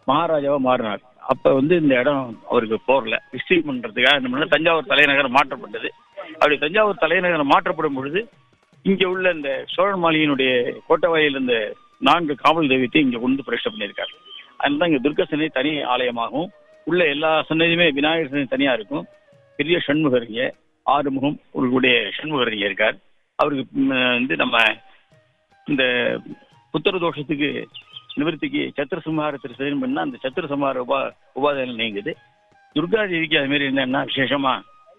மகாராஜாவா மாறினார் அப்ப வந்து இந்த இடம் அவருக்கு போர்ல ஹிஸ்டரி பண்றதுக்காக என்ன பண்ணா, தஞ்சாவூர் தலைநகரம் மாற்றப்பட்டது அப்படி தஞ்சாவூர் தலைநகரம் மாற்றப்படும் பொழுது இங்க உள்ள இந்த சோழ மாளிகையினுடைய கோட்டவாயில் இந்த நான்கு காவல் தெய்வத்தை இங்க கொண்டு பிரதிஷ்டை பண்ணியிருக்காரு அதனால இங்க துர்க்க சன்னதி தனி ஆலயமாகவும் உள்ள எல்லா சன்னதியுமே விநாயகர் சன்னதி தனியா இருக்கும் பெரிய சண்முகர் இங்க ஆறுமுகம் உங்களுடைய சண்முகர் இங்க இருக்கார் அவருக்கு ம், வந்து நம்ம இந்த புத்திர தோஷத்துக்கு நிவர்த்திக்கு சத்திர சம்ஹார திருசேனம் பண்ணா அந்த சத்திர சம்ஹார உபா உபாதைகள் நீங்குது துர்கா தேவிக்கு அது மாதிரி என்னன்னா விசேஷமா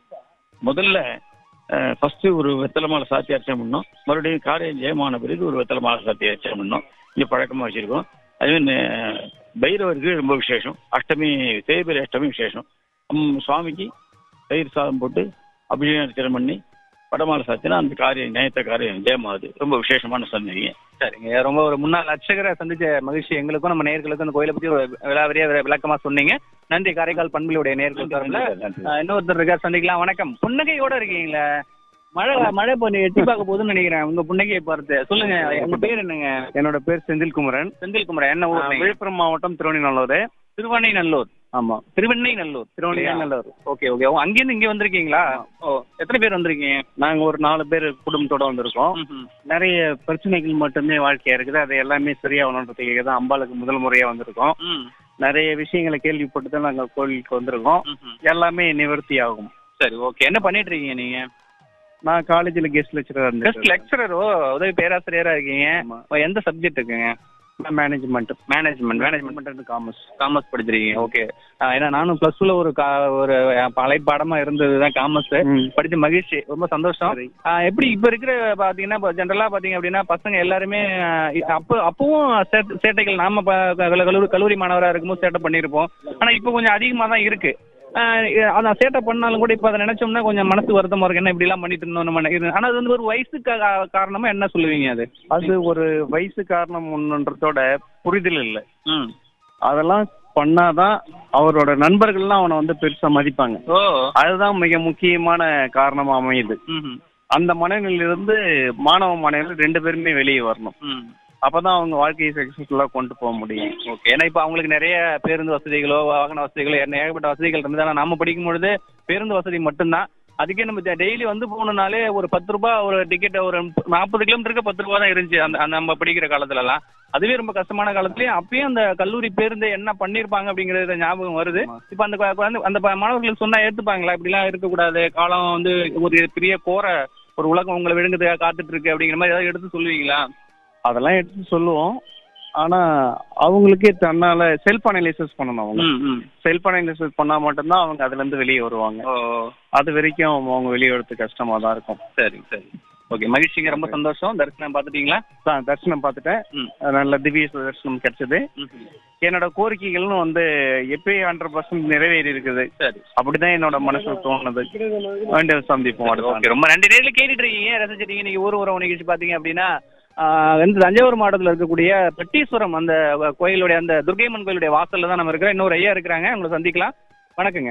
முதல்ல ஃபர்ஸ்ட் ஒரு வெத்தலை மாலை சாத்தி அர்ச்சனை பண்ணோம் மறுபடியும் காரியம் ஜெயமான பிறகு ஒரு வெத்தலை மாலை சாத்தி அர்ச்சனை பண்ணோம் இங்க பழக்கமா வச்சிருக்கோம் அதுவே நே- பைரவருக்கு ரொம்ப விசேஷம் அஷ்டமி தேய்பிரை அஷ்டமி விசேஷம் ம், சுவாமிக்கு தயிர் சாதம் போட்டு அபிஷேகம் அர்ச்சனை பண்ணி படமாலை சாத்தினா அந்த காரியம் நியாயத்த காரியம் ஜெயமாகுது ரொம்ப விசேஷமான சன்னதிங்க சரிங்க ரொம்ப ஒரு முன்னாள் அர்ச்சகரை சந்திச்ச மகிழ்ச்சி எங்களுக்கும் நம்ம நேர்களுக்கும் அந்த கோயிலை பத்தி ஒரு விலாவரியா விளக்கமா சொன்னீங்க நன்றி காரைக்கால் பண்புகளுடைய நேர்கள் சார்பில் ஆஹ் இன்னொருத்தர் இருக்கார் சந்திக்கலாம் வணக்கம் புன்னகையோட இருக்கீங்களா மழை மழை பண்ணி எட்டி பார்க்க போகுதுன்னு நினைக்கிறேன் உங்க புன்னகையை பார்த்து சொல்லுங்க உங்க பேர் என்னங்க என்னோட பேர் செந்தில்குமரன் செந்தில்குமரன் என்ன ஊர் ஆஹ் நீங்க? விழுப்புரம் மாவட்டம் திருவண்ணாமலை திருவண்ணைநல்லூர் ஆமா திருவெண்ணைநல்லூர் திருவண்ணாமலை ஓகே ஓகே அங்கிருந்து இங்க வந்திருக்கீங்களா ஓ எத்தனை பேர் வந்திருக்கீங்க நாங்க ஒரு நாலு பேர் குடும்பத்தோட வந்திருக்கோம் ம்ஹும். நிறைய பிரச்சனைகள் மட்டுமே வாழ்க்கையா இருக்குது அது எல்லாமே சரியாகணுன்றதுக்காக தான் அம்பாளுக்கு முதல் முறையா வந்திருக்கோம் ம். நிறைய விஷயங்களை கேள்விப்பட்டு தான் நாங்க கோயிலுக்கு வந்திருக்கோம் ம்ஹும். எல்லாமே நிவர்த்தி ஆகும் சரி ஓகே என்ன பண்ணிட்டு இருக்கீங்க நீங்க நான் காலேஜ்ல கெஸ்ட் லெக்சரா ஜஸ்ட் இருந்தேன் லெக்சரரோ உதவி பேராசிரியரா இருக்கீங்க ஆமா. ஓ, எந்த சப்ஜெக்ட் இருக்குங்க management management management management commerce commerce படிச்சிருக்கீங்க ஓகே ஏன்னா நானும் ப்ளஸ் டூல ஒரு கா ஒரு பழைய பாடமா இருந்தது தான் காமர்ஸ் படிச்ச மகிழ்ச்சி ரொம்ப சந்தோஷம் சரி. ஆ, எப்படி இப்ப இருக்கிற பாத்தீங்கன்னா இப்போ ஜென்ரலா பாத்தீங்க அப்படின்னா பசங்க எல்லாருமே ஆ, அப்போ அப்பவும் சேட்ட- சேட்டைகள் நாம ப- கல்லூரி கல்லூரி- கல்லூரி மாணவரா இருக்கும்போது சேட்டை பண்ணியிருப்போம் ஆனா இப்போ கொஞ்சம் அதிகமா தான் இருக்கு ஆ, அதான் சேட்டை பண்ணாலும் கூட இப்போ அதை நினைச்சோம்னா கொஞ்சம் மனசு வருத்தமா இருக்கு என்ன இப்படி எல்லாம் பண்ணிட்டு இருந்தோம் நம்ம நினை- ஆனா அது வந்து ஒரு வயசு கா- காரணமா என்ன சொல்லுவீங்க அது அது ஒரு வயசு காரணம் ஒன்றுன்றதோட புரிதல் இல்லை ம் அதெல்லாம் பண்ணாதான் அவரோட நண்பர்கள்லாம் அவனை வந்து பெருசா மதிப்பாங்க ஓ அதுதான் மிக முக்கியமான காரணமா அமையுது ம் அந்த மனநிலையிலிருந்து மாணவ மாணவர்கள் ரெண்டு பேருமே வெளியே வரணும் ம் அப்பதான் அவங்க வாழ்க்கையை சக்சஸ்ஃபுல்லா கொண்டு போக முடியும் ஓகே ஏன்னா இப்போ அவங்களுக்கு நிறைய பேருந்து வசதிகளோ வாகன வசதிகளோ என்ன ஏகப்பட்ட வசதிகள் இருந்தது ஆனால் நம்ம படிக்கும் பொழுது பேருந்து வசதி மட்டும்தான் அதுக்கே நம்ம டெய்லி வந்து போகணுனாலே ஒரு பத்து ரூபாய் ஒரு டிக்கெட் ஒரு நாற்பது கிலோமீட்டருக்கு பத்து ரூபா தான் இருந்துச்சு அந்த அந்த நம்ம படிக்கிற காலத்துலலாம் அதுவே ரொம்ப கஷ்டமான காலத்துலயும் அப்பயும் அந்த கல்லூரி பேருந்து என்ன பண்ணிருப்பாங்க அப்படிங்கறது ஞாபகம் வருது இப்ப அந்த கு- குழந்தை அந்த ப- மாணவர்களுக்கு சொன்னா ஏத்துப்பாங்களா இப்படிலாம் இருக்கக்கூடாது காலம் வந்து ஒரு பெரிய கோர ஒரு உலகம் உங்களை விழுங்குறதுக்காக காத்துட்டு இருக்கு அப்படிங்கிற மாதிரி ஏதாவது எடுத்து சொல்லுவீங்களா அதெல்லாம் எடுத்து சொல்லுவோம் ஆனா அவங்களுக்கே தன்னால செல்ஃப் அனலைசிஸ் பண்ணணும் அவங்க ம் ம் செல்ஃப் அனலைசிஸ் பண்ணா மட்டும்தான் அவங்க அதுல இருந்து வெளியே வருவாங்க ஓ அது வரைக்கும் அவங்க வெளியே வரது கஷ்டமா தான் இருக்கும் சரி சரி ஓகே மகிழ்ச்சிங்க ரொம்ப சந்தோஷம் தரிசனம் பார்த்துட்டீங்களா தான் தரிசனம் பார்த்துட்டேன் ம். நல்ல திவ்ய தரிசனம் கிடைச்சது என்னோட கோரிக்கைகளும் வந்து எப்பயும் ஹண்ட்ரட் பர்சன்ட் நிறைவேறி இருக்குது சரி அப்படிதான் என்னோட மனசுல தோணுது மீண்டும் சந்திப்போம் அடுத்த ஓகே ரொம்ப நன்றி நேரில் கேட்டுட்டு இருக்கீங்க ரசிச்சிட்டீங்க இன்னைக்கு ஊர் உறவு நிகழ்ச்சி பார்த்தீங்க அப்படின்னா ஆஹ் வந்து தஞ்சாவூர் மாவட்டத்தில் இருக்கக்கூடிய பெட்டீஸ்வரம் அந்த கோயிலுடைய அந்த துர்கையம்மன் கோயிலுடைய வாசல்ல தான் நம்ம இருக்கிறோம் இன்னொரு ஐயா இருக்கிறாங்க உங்களை சந்திக்கலாம் வணக்கங்க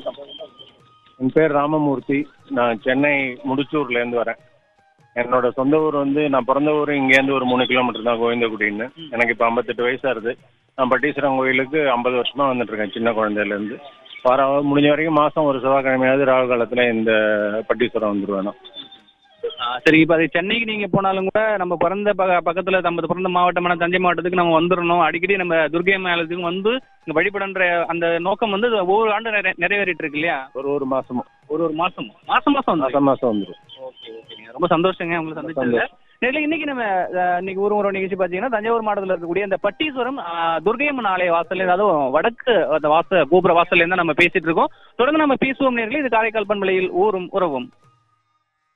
என் பேர் ராமமூர்த்தி நான் சென்னை முடிச்சூர்ல இருந்து வரேன் என்னோட சொந்த ஊர் வந்து நான் பிறந்த ஊர் இங்கேருந்து ஒரு மூணு கிலோமீட்டர் தான் கோவிந்தகுடின்னு எனக்கு இப்போ ஐம்பத்தெட்டு வயசாகுது நான் பட்டீஸ்வரம் கோயிலுக்கு ஐம்பது வருஷமா வந்துட்டு இருக்கேன் சின்ன குழந்தையில இருந்து வார முடிஞ்ச வரைக்கும் மாசம் ஒரு செவ்வாய்க்கிழமையாவது ராகு காலத்துல இந்த பட்டீஸ்வரம் வந்துருவேன் நான். ஆஹ் சரி இப்போ அது சென்னைக்கு நீங்க போனாலும் கூட நம்ம பிறந்த பக்க பக்கத்துல நம்ம பிறந்த மாவட்டமான தஞ்சை மாவட்டத்துக்கு நம்ம வந்துடணும் அடிக்கடி நம்ம துர்கை மேலத்துக்கு வந்து இங்க வழிபடுன்ற அந்த நோக்கம் வந்து ஒவ்வொரு ஆண்டு நிறை- நிறைவேறிட்டு இருக்கு இல்லையா ஒரு ஒரு மாசமும் ஒரு ஒரு மாசம் மாசம் மாசம் வந்து மாசம் மாசம் வந்துடும் ஓகே ஓகேங்க ரொம்ப சந்தோஷங்க உங்களை சந்திச்சதுல நேரில் இன்னைக்கு நம்ம அஹ், இன்னைக்கு ஒரு ஒரு நிகழ்ச்சி பார்த்தீங்கன்னா தஞ்சாவூர் மாவட்டத்தில் இருக்கக்கூடிய இந்த பட்டீஸ்வரம் அஹ், துர்கையம்மன் ஆலய வாசல் அதுவும் வடக்கு அந்த வாச கோபுர வாசல்ல இருந்து நம்ம பேசிட்டு இருக்கோம் தொடர்ந்து நம்ம பேசுவோம் நேரில் இது காரைக்கால் பண்பலையில் ஊரும் உறவும்